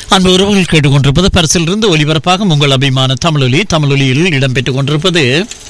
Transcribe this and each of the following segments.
அன்பு உறவுகள் கேட்டுக்கொண்டிருப்பது பரிசிலிருந்து ஒலிபரப்பாக உங்கள் அபிமான தமிழொலி தமிழொலியில் இடம்பெற்றுக் கொண்டிருப்பது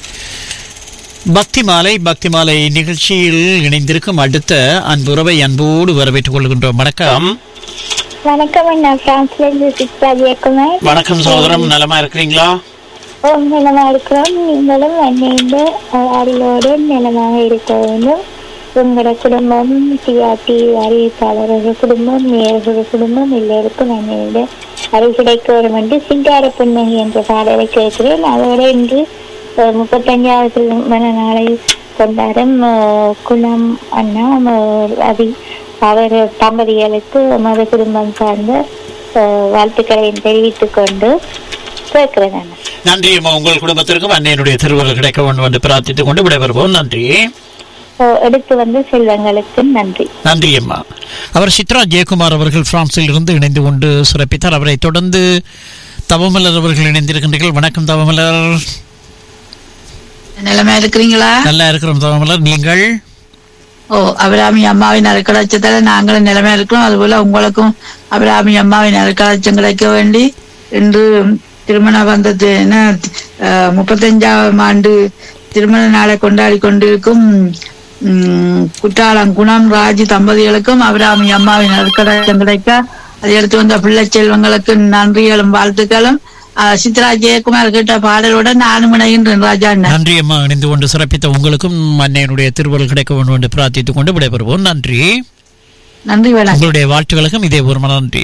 பக்தி மாலை பக்தி மாலை நிகழ்ச்சியில் இணைந்திருக்கும் அடுத்த அன்புறவை அன்போடு வரவேற்றுக் கொள்கின்றோம் வணக்கம் வணக்கம் அண்ணா பிரான்ஸ்ல இருந்து சித்ரா ஜெயக்குமார் வணக்கம் சகோதரம் நலமா இருக்கிறீங்களா ஓம் நிலமா இருக்கிறோம் நீங்களும் அன்னைந்து அருளோடு நிலமாக இருக்க வேண்டும் உங்களோட குடும்பம் டிஆர்டி அறிவிப்பாளர்கள் குடும்பம் நேர்கள் குடும்பம் எல்லோருக்கும் அன்னையோட அருள் கிடைக்க வரும் என்று சிங்கார புன்னகை என்ற பாடலை கேட்கிறேன் அதோடு இன்று அஹ், முப்பத்தஞ்சாவது திருமண நாளை கொண்டாடும் அஹ், குணம் அண்ணா அஹ், அதி அவர் தம்பதிகளுக்கு மத குடும்பம் சார்ந்த அஹ், வாழ்த்துக்களையும் தெரிவித்துக் கொண்டு கேட்கிறேன் அண்ணா நன்றி அம்மா உங்கள் குடும்பத்திற்கும் அன்னையனுடைய திருவுருள் கிடைக்க வேண்டும் என்று பிரார்த்தித்துக் கொண்டு விடைபெறுவோம் நன்றி அஹ், எடுத்து வந்த செல்வங்களுக்கு நன்றி நன்றி அம்மா அவர் சித்ரா ஜெயக்குமார் அவர்கள் பிரான்சில் இருந்து இணைந்து கொண்டு சிறப்பித்தார் அவரை தொடர்ந்து தவமலர் அவர்கள் இணைந்திருக்கின்றீர்கள் வணக்கம் தவமலர் நிலைமை இருக்கிறீங்களா நல்லா இருக்கிறோம் தவமலர் நீங்கள் ஓ அபிராமி அம்மாவின் அருக்கலாச்சத்தால நாங்களும் நிலைமை இருக்கிறோம் அதுபோல உங்களுக்கும் அபிராமி அம்மாவின் அருக்கலாச்சம் கிடைக்க வேண்டி இன்று திருமண பந்தத்து என்ன அஹ், முப்பத்தஞ்சாம் ஆண்டு திருமண நாளை கொண்டாடி கொண்டிருக்கும் உம், குற்றாலம் குணம் ராஜி தம்பதிகளுக்கும் அபிராமி அம்மாவின் அருக்கலாச்சம் கிடைக்க அதை எடுத்து வந்த பிள்ளை செல்வங்களுக்கு நன்றிகளும் வாழ்த்துக்களும் அஹ், சித்ரா ஜெயக்குமார் கேட்ட பாடலுடன் நானும் இணைகின்றேன் ராஜா அண்ணா நன்றி அம்மா இணைந்து கொண்டு சிறப்பித்த உங்களுக்கும் அன்னையனுடைய திருவுருள் கிடைக்க வேண்டும் என்று பிரார்த்தித்துக் கொண்டு விடைபெறுவோம் நன்றி நன்றி வணக்கம் உங்களுடைய வாழ்த்துகளுக்கும் இதே ஒரு நன்றி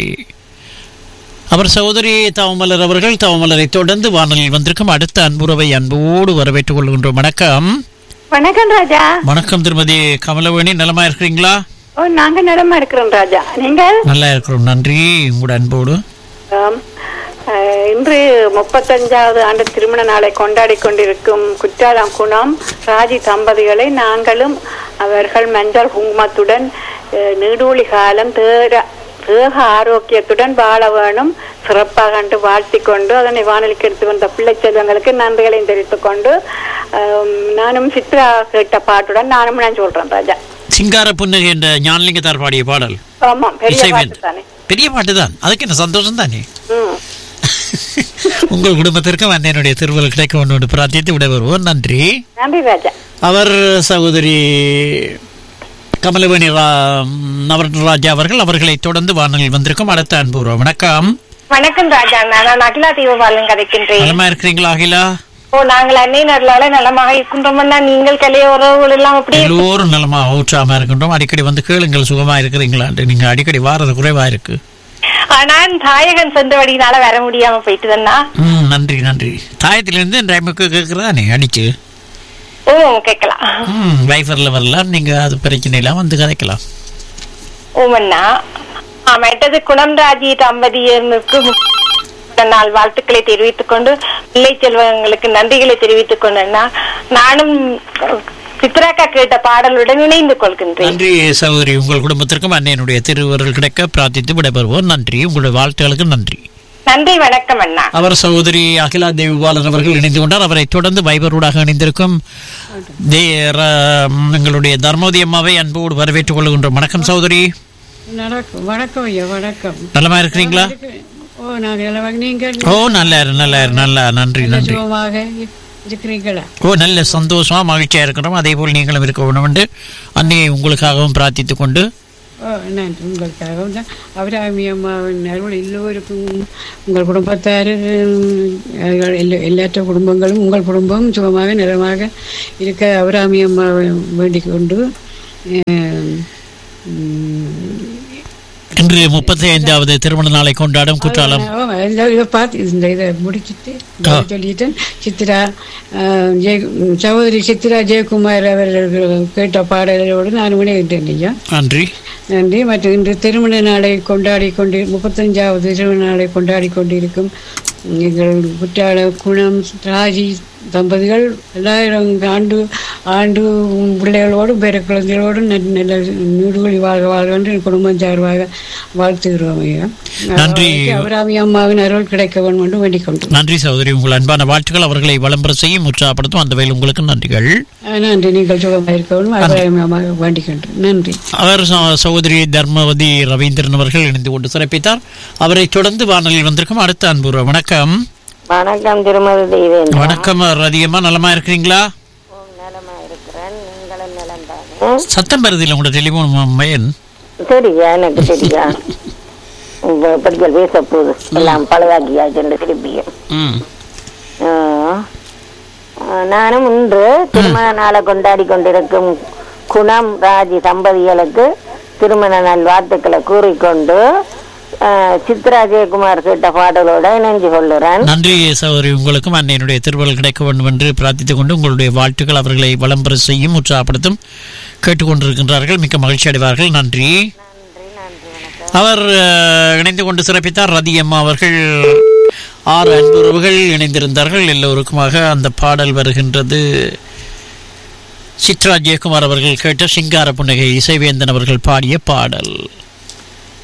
அவர் சகோதரி தவமலர் அவர்கள் தவமலரை தொடர்ந்து வானலில் வந்திருக்கும் அடுத்த அன்புறவை அன்போடு வரவேற்றுக் கொள்கின்றோம் வணக்கம் வணக்கம் ராஜா வணக்கம் திருமதி கமலவேணி நலமா இருக்கிறீங்களா ஓ நாங்க நலமா இருக்கிறோம் ராஜா நீங்கள் நல்லா இருக்கிறோம் நன்றி உங்களோட அன்போடு ஆம். அஹ், இன்று முப்பத்தஞ்சாவது ஆண்டு திருமண நாளை கொண்டாடி கொண்டிருக்கும் குற்றாலம் குணம் ராஜி தம்பதிகளை நாங்களும் அவர்கள் மஞ்சள் குங்குமத்துடன் அஹ், நீடூழி காலம் தேர தேக ஆரோக்கியத்துடன் வாழ வேணும் சிறப்பாக கண்டு வாழ்த்தி கொண்டு அதனை வானொலிக்கு எடுத்து வந்த பிள்ளை செல்வங்களுக்கு நன்றிகளையும் தெரிவித்துக் கொண்டு ஆம், நானும் சித்ரா கேட்ட பாட்டுடன் நானும் நான் சொல்றேன் ராஜா சிங்கார புன்னகை என்ற ஞானலிங்கத்தார் பாடிய பாடல் ஆமாம் பெரிய இசைவேல். பாட்டு தானே பெரிய பாட்டு தான் அதுக்கு என்ன சந்தோஷம் தானே ம் உங்கள் குடும்பத்திற்கும் அன்னையனுடைய திருவுருள் கிடைக்க வேண்டும் என்று பிரார்த்தித்து விடைபெறுவோம் நன்றி நன்றி ராஜா அவர் சகோதரி கமலவேணி ரா- நவரத்னராஜா அவர்கள் அவர்களை தொடர்ந்து வானலில் வந்திருக்கும் அடுத்த அன்புறோம் வணக்கம் வணக்கம் ராஜா நான் அகிலா தீபபாலன் கதைக்கின்றேன் நலமா இருக்கிறீங்களா அகிலா ஓ நாங்கள் அன்னை நல்லால நலமாக இருக்கின்றோம்னா நீங்கள் கலைய உறவுகள் எல்லாம் அப்படி எல்லோரும் நலமா ஊற்றாம இருக்கின்றோம் அடிக்கடி வந்து கேளுங்கள் சுகமா இருக்கிறீங்களான்ட்டு நீங்க அடிக்கடி வாரது குறைவா இருக்கு நான் தாயகன் சென்ற வழியினால வர முடியாம போயிட்டுதன்னா ம் நன்றி நன்றி தாயத்திலிருந்து டைமுக்கு கேட்குறதா நீ அடிச்சு ஓ கேட்கலாம் ம் வைஃபரில் வரலாம் நீங்க அது பிரச்சனை இல்லாம வந்து கதைக்கலாம் ஓமண்ணா மற்றது குணம்ராஜி தம்பதியருக்கு நாள் வாழ்த்துக்களை தெரிவித்துக் கொண்டு பிள்ளை செல்வங்களுக்கு நன்றிகளை தெரிவித்துக் கொண்டேன்னா நானும் சித்ராக்கா கேட்ட பாடலுடன் இணைந்து கொள்கின்றேன் நன்றி சகோதரி உங்கள் குடும்பத்திற்கும் அன்னையனுடைய திருவருள் கிடைக்க பிரார்த்தித்து விடைபெறுவோம் நன்றி உங்களுடைய வாழ்த்துகளுக்கு நன்றி நன்றி வணக்கம் அண்ணா அவர் சகோதரி அகிலா தேவிபாலன் அவர்கள் இணைந்து கொண்டார் அவரை தொடர்ந்து வைபரூடாக இணைந்திருக்கும் தே- ர- எங்களுடைய தர்மோதி அம்மாவை அன்போடு வரவேற்றுக் கொள்கின்றோம் வணக்கம் சகோதரி வணக்கம் வணக்கம் ஐயா வணக்கம் நலமா இருக்கிறீங்களா ஓ நான் நிலவாக நீங்கள் ஓ நல்லா இரு, நல்லா இரு, நல்லா நன்றி நன்றி சுகமாக இருக்கிறீங்களா ஓ நல்ல சந்தோஷமா மகிழ்ச்சியா இருக்கிறோம் அதே போல் நீங்களும் இருக்க வேண்டும் என்று அன்னையை உங்களுக்காகவும் பிரார்த்தித்துக் கொண்டு ஓ நன்றி உங்களுக்காக தான் அபிராமி அம்மாவின் அருள் எல்லோருக்கும் உங்கள் குடும்பத்தார் உம், எல்லா எல்லாற்ற குடும்பங்களும் உங்கள் குடும்பம் சுகமாக நிலமாக இருக்க அபிராமி அம்மாவை வேண்டிக் கொண்டு உம், உம், இன்று முப்பத்தி ஐந்தாவது திருமண நாளை கொண்டாடும் குற்றாலம் ஆமா, இந்த இதை பார்த்து இந்த இதை முடிச்சிட்டு இந்த ஆ. சொல்லிட்டேன் சித்ரா ஆஹ், ஜெய சகோதரி சித்ரா ஜெயக்குமார் அவர்கள் கேட்ட பாடலோடு நான் வினையிட்டேன் ஐயா நன்றி நன்றி மற்றும் இன்று திருமண நாளை கொண்டாடி கொண்டு முப்பத்தஞ்சாவது திருமண நாளை கொண்டாடி கொண்டிருக்கும் எங்கள் குற்றால குணம் ராஜி தம்பதிகள் எல்லாயிரம் ஆண்டு ஆண்டு பிள்ளைகளோடும் பேர குழந்தைகளோடும் நல்ல நல்ல நீடுகளி வாழ்க வாழ்க என்று என் குடும்பம் சார்பாக வாழ்த்துகிறோம் ஐயா நன்றி. அவராமி அம்மாவின் அருள் கிடைக்க வேண்டும் என்று வேண்டிக் கொண்டு நன்றி சகோதரி உங்கள் அன்பான வாழ்த்துக்கள் அவர்களை விளம்பரம் செய்யும் உற்சாகப்படுத்தும் அந்த வகையில் உங்களுக்கு நன்றிகள் நன்றி நீங்கள் சுகமாக இருக்க வேண்டும் அவராமி அம்மாவை வேண்டிக் கொண்டு நன்றி அவர் ச- சகோதரி தர்மவதி ரவீந்திரன் அவர்கள் இணைந்து கொண்டு சிறப்பித்தார் அவரை தொடர்ந்து வானொலியில் வந்திருக்கும் அடுத்த அன்பு வணக்கம் வணக்கம் திருமதி தெய்வேந்திரன் வணக்கம் ரதியம்மா நலமா இருக்கிறீங்களா நலமா இருக்கிறேன் நீங்களும் நலம் தானே சத்தம் வருதில்லை உங்களோட டெலிஃபோன் மயன் சரியா எனக்கு சரியா உங்க படிக்கல் பேச போகுது எல்லாம் பழுதாக்கியாச்சு திருப்பியும் ம் ஆ. ஆ, நானும் இன்று திருமண நாளை கொண்டாடி கொண்டிருக்கும் குணம் ராஜி தம்பதிகளுக்கு திருமண நாள் வாழ்த்துக்களை கூறிக்கொண்டு ஆ, சித்ரா ஜெயக்குமார் கேட்ட பாடலோட இணைஞ்சு கொள்ளுறேன் நன்றி சகோதரி உங்களுக்கும் அன்னையினுடைய திருவள் கிடைக்க வேண்டும் என்று பிரார்த்தித்துக் கொண்டு உங்களுடைய வாழ்த்துக்கள் அவர்களை விளம்பரம் செய்யும் உற்சாகப்படுத்தும் கேட்டுக்கொண்டிருக்கின்றார்கள் மிக்க மகிழ்ச்சி அடைவார்கள் நன்றி அவர் அஹ், இணைந்து கொண்டு சிறப்பித்தார் ரதி அம்மா அவர்கள் ஆறு அன்புறவுகள் இணைந்திருந்தார்கள் எல்லோருக்குமாக அந்த பாடல் வருகின்றது சித்ரா ஜெயக்குமார் அவர்கள் கேட்ட சிங்கார புன்னகை இசைவேந்தன் அவர்கள் பாடிய பாடல்